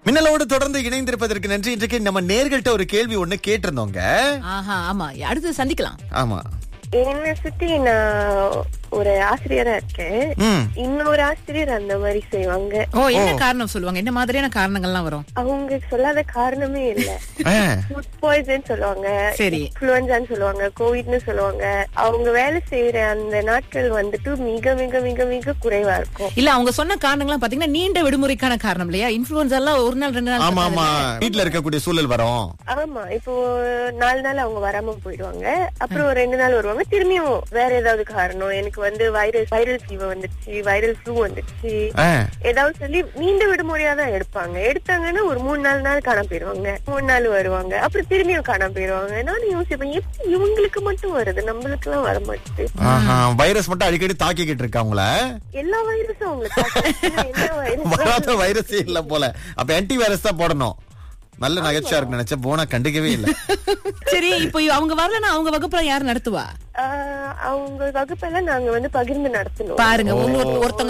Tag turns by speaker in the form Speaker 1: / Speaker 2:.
Speaker 1: மின்னலோடு தொடர்ந்து இணைந்திருப்பதற்கு நன்றி இன்றைக்கு நம்ம நேர்கள்ட்ட ஒரு கேள்வி ஒண்ணு கேட்டிருந்தோங்க
Speaker 2: ஆஹா ஆமா அடுத்து சந்திக்கலாம்
Speaker 1: ஆமா
Speaker 3: என்னை சுத்தி நான் ஒரு ஆசிரியரா இருக்கேன்
Speaker 1: ம்
Speaker 3: இன்னொரு ஆசிரியர் அந்த மாதிரி செய்வாங்க
Speaker 2: ஓ என்ன காரணம் சொல்லுவாங்க என்ன மாதிரியான காரணங்கள்லாம் வரும்
Speaker 3: அவங்க சொல்லாத காரணமே இல்ல
Speaker 1: ஆ,
Speaker 3: ஃபுட் பாய்சன் சொல்லுவாங்க
Speaker 2: சரி
Speaker 3: இன்ஃபுளுன்சான்னு சொல்லுவாங்க கோவிட்னு சொல்லுவாங்க அவங்க வேலை செய்யற அந்த நாட்கள் வந்துட்டு மிக மிக மிக மிக குறைவா இருக்கும்
Speaker 2: இல்ல அவங்க சொன்ன காரணங்கள்லாம் பாத்தீங்கன்னா நீண்ட விடுமுறைக்கான காரணம் இல்லையா இன்ஃபுளுன்ஸ் எல்லாம் ஒரு நாள் ரெண்டு நாள்
Speaker 1: ஆமா
Speaker 2: பத்தாது.
Speaker 1: ஆமா வீட்ல இருக்கக்கூடிய சூழல் வரும்
Speaker 3: ஆமா இப்போ நாலு நாள் அவங்க வராம போயிடுவாங்க அப்புறம் ஒரு ரெண்டு நாள் வருவாங்க திரும்பியும் வேற ஏதாவது காரணம் எனக்கு வந்து வைரஸ் வைரல் ஃபீவர் வந்துருச்சு வைரல் ஃப்ளூ வந்துருச்சு
Speaker 1: ஆ,
Speaker 3: ஏதாவது சொல்லி நீண்ட விடுமுறையா தான் எடுப்பாங்க எடுத்தாங்கன்னா ஒரு மூணு நாலு நாள் காணாம போயிருவாங்க மூணு நாள் வருவாங்க அப்புறம் திரும்பியும் காணாம போயிருவாங்க நானும் யோசிப்பேன் எப்படி இவங்களுக்கு மட்டும் வருது நம்மளுக்கு எல்லாம் வர மாட்டேது
Speaker 1: ஆஹா, வைரஸ் மட்டும் அடிக்கடி தாக்கிக்கிட்டு இருக்கா உங்கள
Speaker 3: எல்லா வைரஸும் அவங்களுக்கு தாக்குது. என்ன வைரஸ்
Speaker 1: வராத வைரஸே இல்ல போல அப்ப ஆன்டி வைரஸ் தான் போடணும் நல்ல நகைச்சுவா இருக்கு நினைச்ச போனா கண்டுக்கவே இல்ல
Speaker 2: சரி இப்போ அவங்க வரலன்னா அவங்க வகுப்புல யார் நடத்துவா
Speaker 3: ஆஹ் அவங்க வகுப்பெல்லாம் நாங்க வந்து பகிர்ந்து நடத்தணும்
Speaker 2: பாருங்க ஒன்னு ஒருத்தவங்க